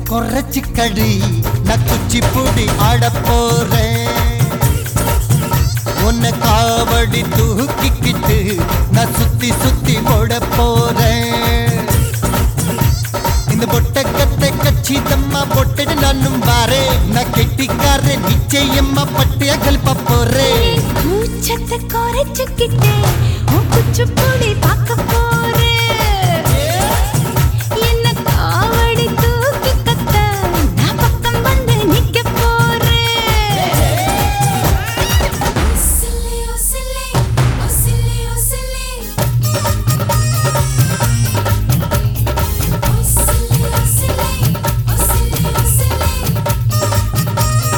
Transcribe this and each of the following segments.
குறைச்சு கடி நான் குச்சி பூடி ஆட போறேன் உன்னை காவடி தூக்கிக்கிட்டு நான் சுத்தி சுத்தி ஓட போறேன் இந்த பொட்டக்கத்தை கச்சிதம்மா பொட்டடு நானும் வாரே நான் கெட்டிக்கார நிச்சயம்மா பட்டிய கல்ப போறேன் கூச்சத்தை குறைச்சுக்கிட்டே உன் குச்சிப்புடி பார்க்க போறேன் என்ன காவடி தூக்கி கத்த நான் பக்கம் வந்து நிக்க போறேன் Oscille, oscille, oscille, oscille. Oscille, oscille, oscille, oscille.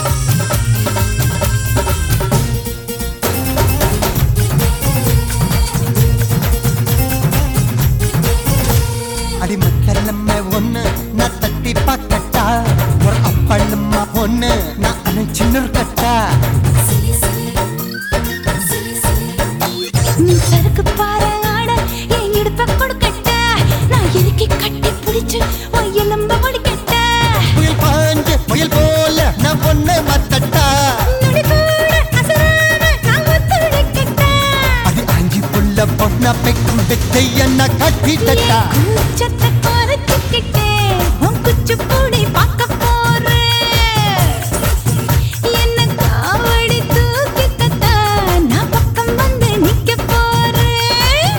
அடிமத்த நம்ம ஒண்ணு நான் தட்டி பார்க்கட்டா ஒரு அப்பளம்மா ஒண்ணு நான் அணைச்சு நிற்கட்டா Silly, silly, silly, silly. நீ சறுக்கு பாரு ஆட என் இடுப்ப கொடுக்கட்ட நான் இறுக்கி கட்டி பிடிச்சு உன் எலும்ப ஒடிக்கட்ட புயல் பாஞ்சு புயல் போல நான் ஒண்ணு மத்தட்டா நொடி கூட அசராம நான் ஒத்துழைக்கட்ட அது அஞ்சு புள்ள பொண்ணா பெக்கும் வித்தைய நான் கட்டிட்டட்டா கூச்சத்தை குறைச்சுக்கிட்டே உன் குச்சிப்புடி பார்க்க போறேன் என்ன காவடி தூக்கி கத்த நான் பக்கம் வந்து நிக்க போறேன்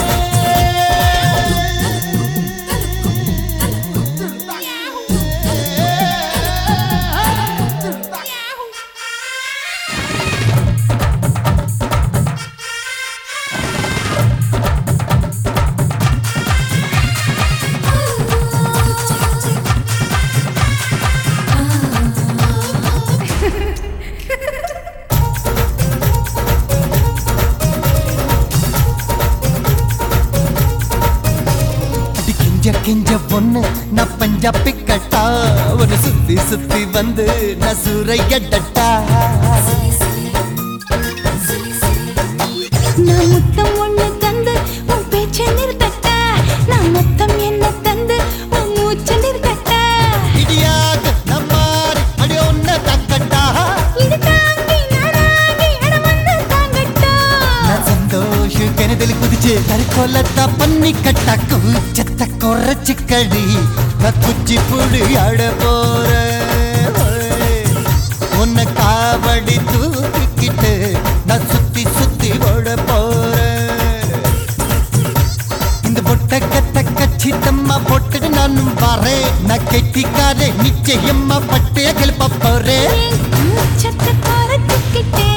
அடி கிஞ்ச கிஞ்ச பொண்ணு நான் பஞ்சா பிக்கட்டா ஒரு சுத்தி சுத்தி வந்து நான் சூறையடட்டா நான் முத்தம் ஒண்ணு தந்து உன் பேச்சை நிறுத்தட்ட நான் மொத்தம் என்ன தந்து உன் மூச்சை நிறுத்தட்ட இடியாக நம்மாரி அடி ஒன்ன தக்கட்டா இது தாங்கி நானாகி அட வந்து தாங்கட்டா நான் சந்தோஷ கிணதில் குதிச்சு கருக்கோலத்தா பண்ணி கட்டா கூச்சத்தை குறைச்சு கடி நான் குச்சி புடி ஆட போறேன் உன்னை காவடி தூக்கிக்கிட்டு நான் சுத்தி சுத்தி ஓட போறேன் இந்த பொட்டக்கத்தை கச்சிதம்மா போட்டுட்டு நானும் வரேன் நான் கெட்டிக்காரே நிச்சயம்மா பட்டைய கிளப்ப போறேன் என் கூச்சத்தை குறைச்சுக்கிட்டே